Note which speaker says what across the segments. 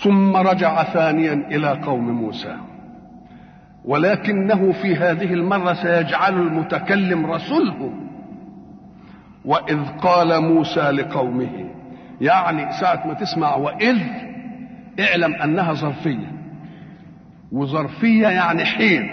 Speaker 1: ثم رجع ثانيا الى قوم موسى ولكنه في هذه المره سيجعل المتكلم رسوله واذ قال موسى لقومه يعني ساعه ما تسمع واذ اعلم انها ظرفيه وظرفيه يعني حين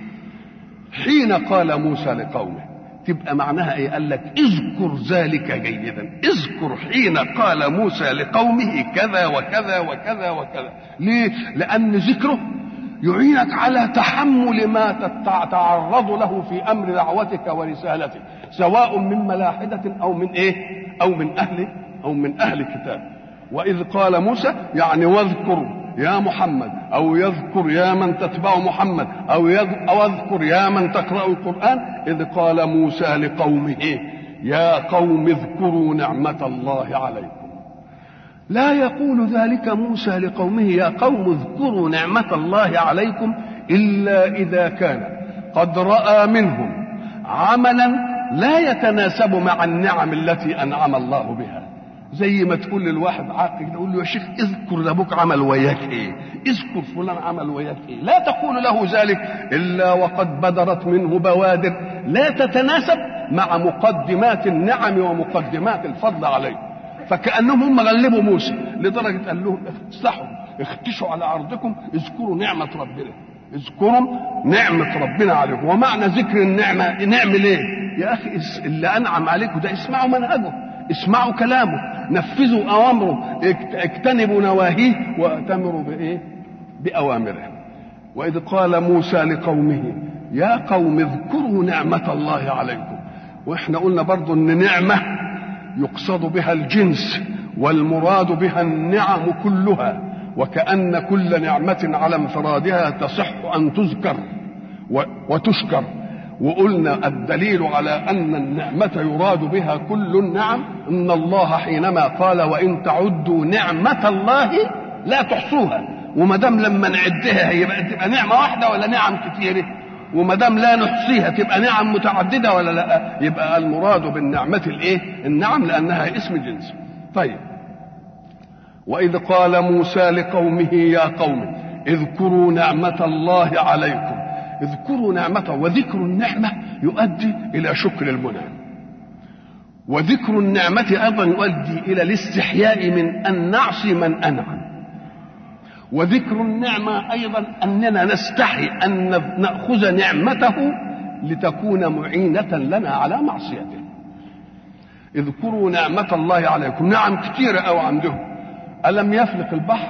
Speaker 1: حين قال موسى لقومه تبقى معناها ايه قال لك اذكر ذلك جيدا اذكر حين قال موسى لقومه كذا وكذا وكذا وكذا ليه لان ذكره يعينك على تحمل ما تتعرض له في امر دعوتك ورسالتك سواء من ملاحده او من ايه او من اهل او من اهل كتاب واذ قال موسى يعني واذكر يا محمد او يذكر يا من تتبع محمد او او اذكر يا من تقرا القران اذ قال موسى لقومه يا قوم اذكروا نعمه الله عليكم لا يقول ذلك موسى لقومه يا قوم اذكروا نعمه الله عليكم الا اذا كان قد راى منهم عملا لا يتناسب مع النعم التي انعم الله بها زي ما تقول للواحد عاقل تقول له يا شيخ اذكر ابوك عمل وياك ايه اذكر فلان عمل وياك ايه لا تقول له ذلك الا وقد بدرت منه بوادر لا تتناسب مع مقدمات النعم ومقدمات الفضل عليه فكانهم هم غلبوا موسى لدرجه قال لهم اصلحوا اختشوا على ارضكم اذكروا نعمه ربنا اذكروا نعمه ربنا عليكم ومعنى ذكر النعمه نعمل ايه يا اخي اللي انعم عليكم ده اسمعوا منهجه اسمعوا كلامه نفذوا اوامره اجتنبوا نواهيه واتمروا بايه باوامره واذ قال موسى لقومه يا قوم اذكروا نعمه الله عليكم واحنا قلنا برضو ان نعمه يقصد بها الجنس والمراد بها النعم كلها وكأن كل نعمة على انفرادها تصح أن تذكر وتشكر وقلنا الدليل على ان النعمه يراد بها كل النعم ان الله حينما قال وان تعدوا نعمه الله لا تحصوها وما دام لما نعدها هي بقى تبقى نعمه واحده ولا نعم كثيره وما دام لا نحصيها تبقى نعم متعدده ولا لا يبقى المراد بالنعمه الايه النعم لانها اسم جنس طيب واذ قال موسى لقومه يا قوم اذكروا نعمه الله عليكم اذكروا نعمته وذكر النعمة يؤدي إلى شكر المنعم وذكر النعمة أيضا يؤدي إلى الاستحياء من أن نعصي من أنعم وذكر النعمة أيضا أننا نستحي أن نأخذ نعمته لتكون معينة لنا على معصيته اذكروا نعمة الله عليكم نعم كثيرة أو عندهم ألم يفلق البحر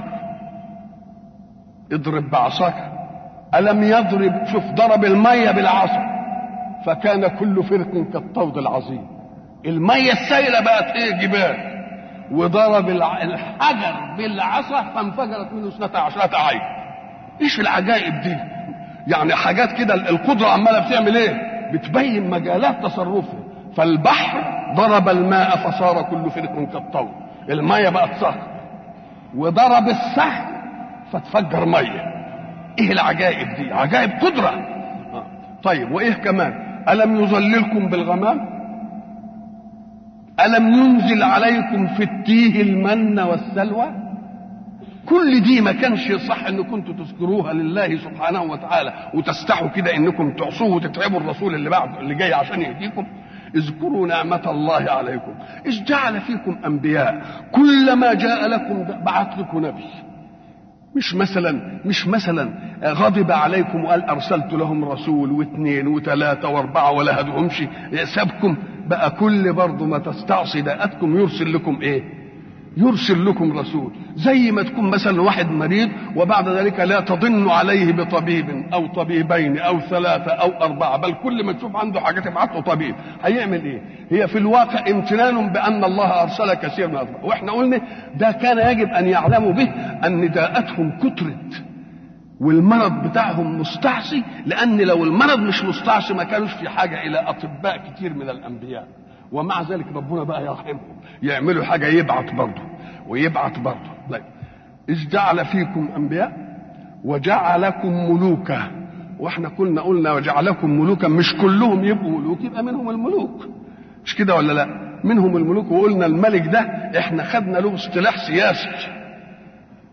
Speaker 1: اضرب بعصاك ألم يضرب شوف ضرب المية بالعصا فكان كل فرق كالطود العظيم المية السائلة بقت ايه جبال وضرب الحجر بالعصا فانفجرت منه اثنتا عشرة عين ايش العجائب دي يعني حاجات كده القدرة عمالة بتعمل ايه بتبين مجالات تصرفه فالبحر ضرب الماء فصار كل فرق كالطود المية بقت صخر وضرب السحر فتفجر ميه ايه العجائب دي عجائب قدرة طيب وايه كمان ألم يظللكم بالغمام ألم ينزل عليكم في التيه المن والسلوى كل دي ما كانش صح ان كنتوا تذكروها لله سبحانه وتعالى وتستحوا كده انكم تعصوه وتتعبوا الرسول اللي بعد اللي جاي عشان يهديكم اذكروا نعمة الله عليكم إذ جعل فيكم أنبياء كلما جاء لكم بعث لكم نبي مش مثلا مش مثلا غضب عليكم وقال ارسلت لهم رسول واثنين وثلاثه واربعه ولا هدهمش سابكم بقى كل برضه ما تستعصي داءتكم يرسل لكم ايه؟ يرسل لكم رسول زي ما تكون مثلا واحد مريض وبعد ذلك لا تضن عليه بطبيب او طبيبين او ثلاثه او اربعه بل كل ما تشوف عنده حاجه تبعت له طبيب هيعمل ايه؟ هي في الواقع امتنان بان الله ارسل كثير من الأطباء واحنا قلنا ده كان يجب ان يعلموا به ان داءتهم كترت والمرض بتاعهم مستعصي لان لو المرض مش مستعصي ما كانوش في حاجه الى اطباء كتير من الانبياء ومع ذلك ربنا بقى يرحمهم يعملوا حاجة يبعت برضه ويبعت برضه طيب إذ جعل فيكم أنبياء وجعلكم ملوكا واحنا كنا قلنا وجعلكم ملوكا مش كلهم يبقوا ملوك يبقى منهم الملوك مش كده ولا لا منهم الملوك وقلنا الملك ده احنا خدنا له اصطلاح سياسي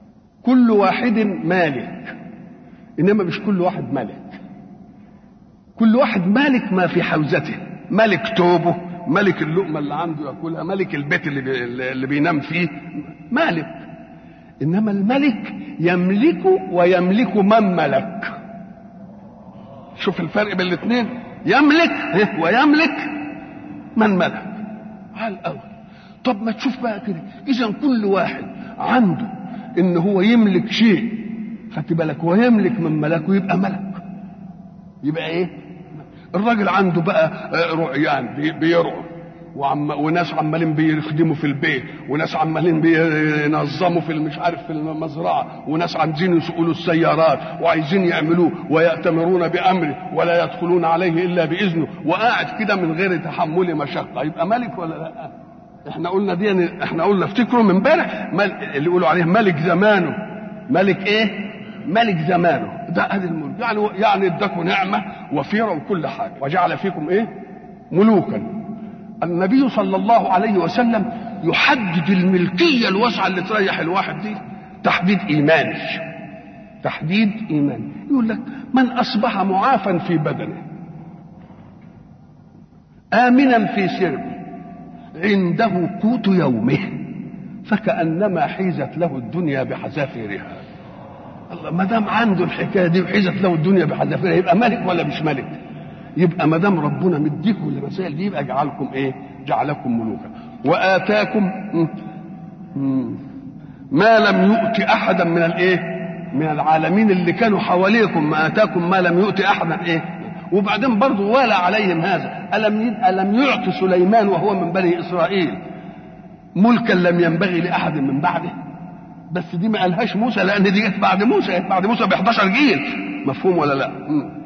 Speaker 1: كل واحد مالك انما مش كل واحد ملك كل واحد مالك ما في حوزته ملك توبه ملك اللقمه اللي عنده ياكلها ملك البيت اللي, بي اللي بينام فيه مالك انما الملك يملك ويملك من ملك شوف الفرق بين الاثنين يملك ويملك من ملك على الاول طب ما تشوف بقى كده اذا كل واحد عنده ان هو يملك شيء خدت بالك ويملك من ملكه يبقى ملك يبقى ايه الراجل عنده بقى رعيان بيرعوا وعم وناس عمالين بيخدموا في البيت وناس عمالين بينظموا في مش عارف في المزرعه وناس عايزين يسوقوا السيارات وعايزين يعملوه ويأتمرون بامره ولا يدخلون عليه الا باذنه وقاعد كده من غير تحمل مشقه يبقى ملك ولا لا؟ احنا قلنا دي احنا قلنا افتكروا من امبارح اللي يقولوا عليه ملك زمانه ملك ايه؟ ملك زمانه ده هذا الملك يعني يعني اداكم نعمه وفيره وكل حاجه وجعل فيكم ايه؟ ملوكا النبي صلى الله عليه وسلم يحدد الملكيه الواسعه اللي تريح الواحد دي تحديد ايماني تحديد ايماني يقول لك من اصبح معافا في بدنه امنا في سربه عنده قوت يومه فكانما حيزت له الدنيا بحذافيرها الله ما دام عنده الحكايه دي وحيزت له الدنيا بحذافيرها يبقى ملك ولا مش ملك يبقى ما دام ربنا مديكم المسائل دي يبقى جعلكم ايه جعلكم ملوكا واتاكم ما لم يؤت احدا من الايه من العالمين اللي كانوا حواليكم ما اتاكم ما لم يؤت احدا ايه وبعدين برضه ولا عليهم هذا ألم ألم يعط سليمان وهو من بني إسرائيل ملكا لم ينبغي لأحد من بعده بس دي ما قالهاش موسى لأن دي جت بعد موسى جت بعد موسى ب 11 جيل مفهوم ولا لا؟ م.